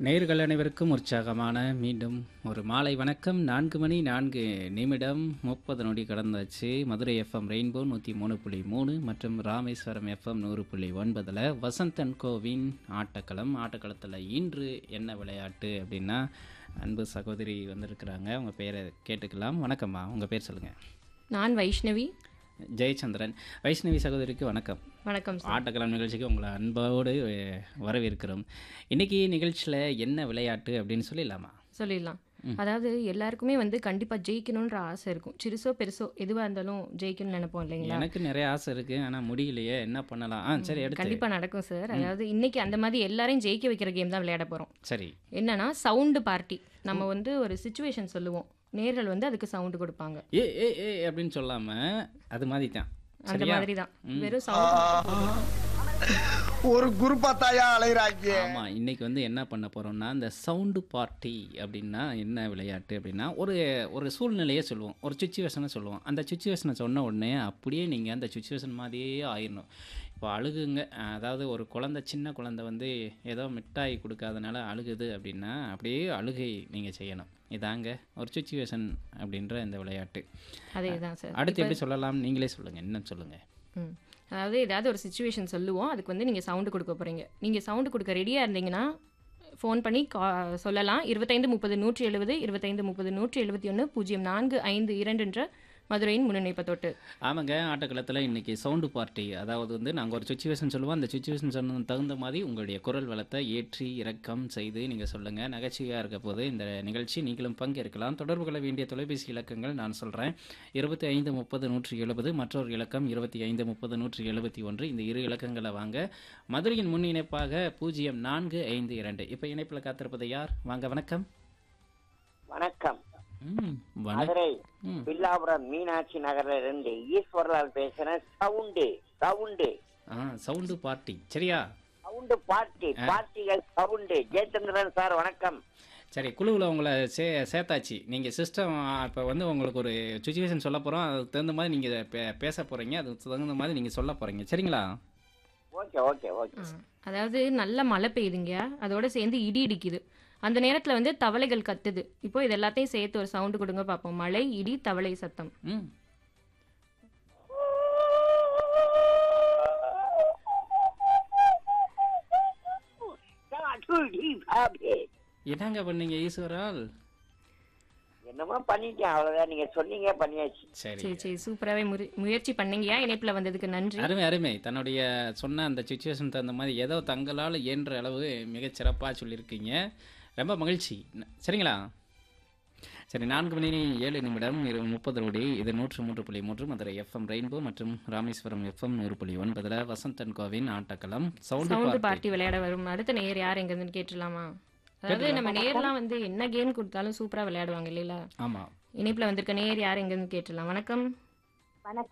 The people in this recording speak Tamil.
நேயர்கள் அனைவருக்கும் உற்சாகமான மீண்டும் ஒரு மாலை வணக்கம் நான்கு மணி நான்கு நிமிடம் முப்பது நொடி கடந்தாச்சு மதுரை எஃப்எம் ரெயின்போ நூற்றி மூணு புள்ளி மூணு மற்றும் ராமேஸ்வரம் எஃப்எம் நூறு புள்ளி ஒன்பதில் வசந்தன் கோவின் ஆட்டக்களம் ஆட்டக்களத்தில் இன்று என்ன விளையாட்டு அப்படின்னா அன்பு சகோதரி வந்திருக்கிறாங்க உங்கள் பேரை கேட்டுக்கலாம் வணக்கம்மா உங்கள் பேர் சொல்லுங்கள் நான் வைஷ்ணவி ஜெயச்சந்திரன் வைஷ்ணவி சகோதரிக்கு வணக்கம் வணக்கம் சார் ஆட்டக்களம் நிகழ்ச்சிக்கு உங்களை அன்போடு அஹ், வரவேற்கிறோம் இன்னைக்கு நிகழ்ச்சியில் என்ன விளையாட்டு அப்படின்னு சொல்லிடலாமா சொல்லிடலாம் அதாவது எல்லாருக்குமே வந்து கண்டிப்பா ஜெயிக்கணுன்ற ஆசை இருக்கும் சிறுசோ பெருசோ எதுவா இருந்தாலும் ஜெயிக்கணும்னு நினைப்போம் இல்லைங்களா எனக்கு நிறைய ஆசை இருக்கு ஆனா முடியலையே என்ன பண்ணலாம் ஆ சரி எடுத்து கண்டிப்பா நடக்கும் சார் அதாவது இன்னைக்கு அந்த மாதிரி எல்லாரையும் ஜெயிக்க வைக்கிற கேம் தான் விளையாட போறோம் சரி என்னன்னா சவுண்டு பார்ட்டி நம்ம வந்து ஒரு சுச்சுவேஷன் சொல்லுவோம் நேர்கள் வந்து அதுக்கு சவுண்டு கொடுப்பாங்க ஏ ஏ ஏ அப்படின்னு சொல்லாம அது மாதிரி தான் அந்த சரியா மாதிரி தான் வெறும் சவுண்ட் ஒரு குருப்பா தாயா அலைகிறாங்க ஆமா இன்னைக்கு வந்து என்ன பண்ண போறோம்னா இந்த சவுண்டு பார்ட்டி அப்படின்னா என்ன விளையாட்டு அப்படின்னா ஒரு ஒரு சூழ்நிலையை சொல்லுவோம் ஒரு சுச்சுவேஷனை சொல்லுவோம் அந்த சுச்சுவேஷனை சொன்ன உடனே அப்படியே நீங்க அந்த சுச்சுவேஷன் மாதிரியே ஆயிடணும் இப்போ அழுகுங்க அதாவது ஒரு குழந்தை சின்ன குழந்தை வந்து ஏதோ மிட்டாய் கொடுக்காதனால அழுகுது அப்படின்னா அப்படியே அழுகை நீங்க செய்யணும் இதாங்க ஒரு சுச்சுவேஷன் அப்படின்ற இந்த விளையாட்டு அதே தான் சார் அடுத்து எப்படி சொல்லலாம் நீங்களே சொல்லுங்க என்ன சொல்லுங்க ம். அதாவது ஏதாவது ஒரு சுச்சுவேஷன் சொல்லுவோம் அதுக்கு வந்து நீங்கள் சவுண்டு கொடுக்க போகிறீங்க நீங்கள் சவுண்டு கொடுக்க ரெடியாக இருந்தீங்கன்னா ஃபோன் பண்ணி கா சொல்லலாம் இருபத்தைந்து முப்பது நூற்றி எழுபது இருபத்தைந்து முப்பது நூற்றி எழுபத்தி ஒன்று பூஜ்ஜியம் நான்கு ஐந்து இரண்டுன்ற மதுரையின் முன்னிணைப்பு தொட்டு ஆமாங்க ஆட்டக்களத்தில் இன்னைக்கு சவுண்டு பார்ட்டி அதாவது வந்து நாங்கள் ஒரு சுச்சுவேஷன் சொல்லுவோம் அந்த சுச்சுவேஷன் சொன்ன தகுந்த மாதிரி உங்களுடைய குரல் வளத்தை ஏற்றி இறக்கம் செய்து நீங்கள் சொல்லுங்கள் நகைச்சுவையாக இருக்க போது இந்த நிகழ்ச்சி நீங்களும் பங்கேற்கலாம் தொடர்பு கொள்ள வேண்டிய தொலைபேசி இலக்கங்கள் நான் சொல்கிறேன் இருபத்தி ஐந்து முப்பது நூற்றி எழுபது மற்றொரு இலக்கம் இருபத்தி ஐந்து முப்பது நூற்றி எழுபத்தி ஒன்று இந்த இரு இலக்கங்களை வாங்க மதுரையின் முன் இணைப்பாக பூஜ்ஜியம் நான்கு ஐந்து இரண்டு இப்போ இணைப்பில் காத்திருப்பது யார் வாங்க வணக்கம் வணக்கம் ம் வணக்கம் மதுரை ம் பில்லாபுரம் மீனாட்சி நகர்ல இருந்து ஈஸ்வரலால் பேசுறேன் சவுண்டு சவுண்டு ஆ சவுண்டு பார்ட்டி சரியா சவுண்டு பார்ட்டி பார்ட்டிகள் சவுண்டு ஜெயச்சந்திரன் சார் வணக்கம் சரி குழுவில் உங்களை சே சேர்த்தாச்சு நீங்கள் சிஸ்டம் இப்போ வந்து உங்களுக்கு ஒரு சுச்சுவேஷன் சொல்ல போகிறோம் அதுக்கு தகுந்த மாதிரி நீங்கள் பே பேச போகிறீங்க அதுக்கு தகுந்த மாதிரி நீங்கள் சொல்ல போகிறீங்க சரிங்களா ஓகே ஓகே ஓகே ஆ. அதாவது நல்ல மழை பெய்யுதுங்க அதோட சேர்ந்து இடி இடிக்குது அந்த நேரத்தில் வந்து தவளைகள் கத்துது இப்போ இது எல்லாத்தையும் சேர்த்து ஒரு சவுண்டு கொடுங்க பார்ப்போம் மழை இடி தவளை சத்தம் ம் சாட்டுடி பாபே. என்னங்க பண்ணீங்க ஈஸ்வரால் என்னமோ பண்ணிட்டேன் அவ்வளவுதான் நீங்க சொன்னீங்க பண்ணியாச்சு சரி சரி சரி சூப்பராகவே முரு முயற்சி பண்ணீங்கயா இணைப்பில் வந்ததுக்கு நன்றி அருமை அருமை தன்னுடைய சொன்ன அந்த சுச்சுவேஷன் தகுந்த மாதிரி ஏதோ தங்களால் இயன்ற அளவு மிகச் சிறப்பாக சொல்லியிருக்கீங்க ரொம்ப மகிழ்ச்சி ந- சரிங்களா சரி நான்கு மணி ஏழு நிமிடம் இரு முப்பது நொடி இது நூற்று மூன்று புள்ளி மூன்று மதுரை எஃப்எம் ரெயின்போ மற்றும் ராமேஸ்வரம் எஃப்எம் நூறு புள்ளி ஒன்பதில் வசந்தன் கோவின் ஆட்டக்களம் சவுண்டு சவுண்டு பார்ட்டி பார்ட்டி விளையாட வரும் அடுத்த நேயர் யார் எங்கன்னு கேட்டுடலாமா அதாவது நம்ம நேர்லாம் வந்து என்ன கேம் கொடுத்தாலும் சூப்பரா விளையாடுவாங்க இல்லைங்களா ஆமாம் இணைப்புல வந்திருக்க நேயர் யார் எங்கன்னு கேட்டுடலாம் வணக்கம்